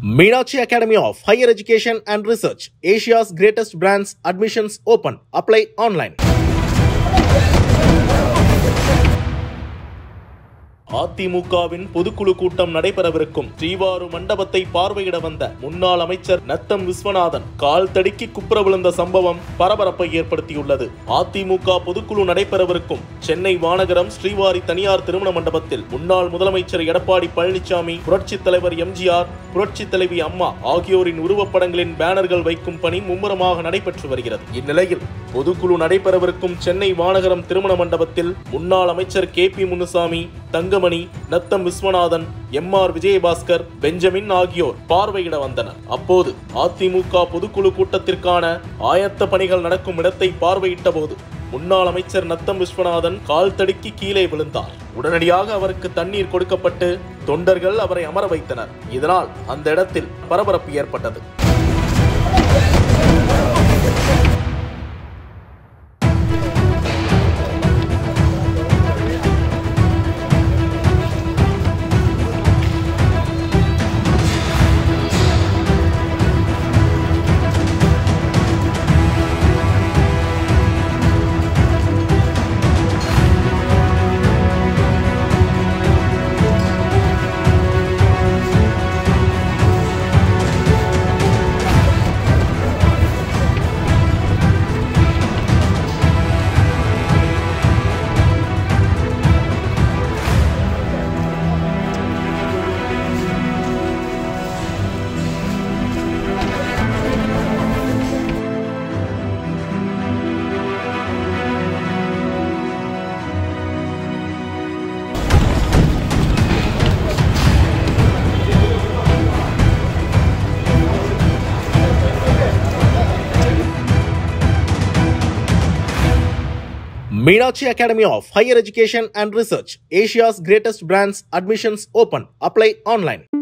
Meenakshi Academy of Higher Education and Research, Asia's greatest brands, admissions open. Apply online. அதிமுகவின் பொதுக்குழு கூட்டம் நடைபெறவிருக்கும் ஸ்ரீவாரு மண்டபத்தை பார்வையிட வந்த முன்னாள் அமைச்சர் நத்தம் விஸ்வநாதன் கால் தடுக்கி குப்புற விழுந்த சம்பவம் பரபரப்பை ஏற்படுத்தியுள்ளது அதிமுக பொதுக்குழு நடைபெறவிருக்கும் சென்னை வானகரம் ஸ்ரீவாரி தனியார் திருமண மண்டபத்தில் முன்னாள் முதலமைச்சர் எடப்பாடி பழனிசாமி புரட்சித் தலைவர் எம்ஜிஆர் புரட்சித் தலைவி அம்மா ஆகியோரின் உருவப்படங்களின் பேனர்கள் வைக்கும் பணி மும்முரமாக நடைபெற்று வருகிறது இந்நிலையில் பொதுக்குழு நடைபெறவிருக்கும் சென்னை வானகரம் திருமண மண்டபத்தில் முன்னாள் அமைச்சர் K P Munusamy Thangamani Natham Viswanathan M R Vijayabaskar Benjamin ஆகியோர் பார்வையிட வந்தனர் அப்போது அதிமுக பொதுக்குழு கூட்டத்திற்கான ஆயத்த பணிகள் நடக்கும் இடத்தை பார்வையிட்ட போது முன்னாள் அமைச்சர் நத்தம் விஸ்வநாதன் கால் தடுக்கி கீழே விழுந்தார் உடனடியாக அவருக்கு தண்ணீர் கொடுக்கப்பட்டு தொண்டர்கள் அவரை அமர வைத்தனர் இதனால் அந்த இடத்தில் பரபரப்பு ஏற்பட்டது Meenakshi Academy of Higher Education and Research, Asia's greatest brands, admissions open. Apply online.